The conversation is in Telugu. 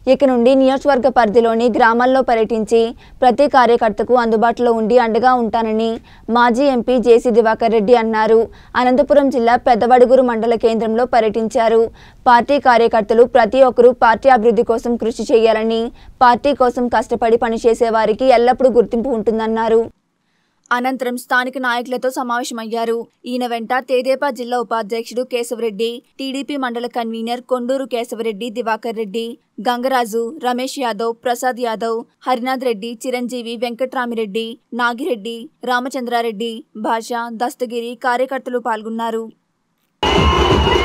ఇక నుండి నియోజకవర్గ పరిధిలోని గ్రామాల్లో పర్యటించి ప్రతి కార్యకర్తకు అందుబాటులో ఉండి అండగా ఉంటానని మాజీ ఎంపీ జేసీ దివాకర్ రెడ్డి అన్నారు అనంతపురం జిల్లా పెద్దవడుగురు మండల కేంద్రంలో పర్యటించారు పార్టీ కార్యకర్తలు ప్రతి ఒక్కరూ పార్టీ అభివృద్ధి కోసం కృషి చేయాలని పార్టీ కోసం కష్టపడి పనిచేసే వారికి ఎల్లప్పుడూ గుర్తింపు ఉంటుందన్నారు అనంతరం స్థానిక నాయకులతో సమావేశమయ్యారు ఈయన వెంట తేదేపా జిల్లా ఉపాధ్యక్షుడు కేశవరెడ్డి టీడీపీ మండల కన్వీనర్ కొండూరు కేశవరెడ్డి దివాకర్ రెడ్డి గంగరాజు రమేష్ యాదవ్ ప్రసాద్ యాదవ్ హరినాథ్ రెడ్డి చిరంజీవి వెంకట్రామిరెడ్డి నాగిరెడ్డి రామచంద్రారెడ్డి భాష దస్తగిరి కార్యకర్తలు పాల్గొన్నారు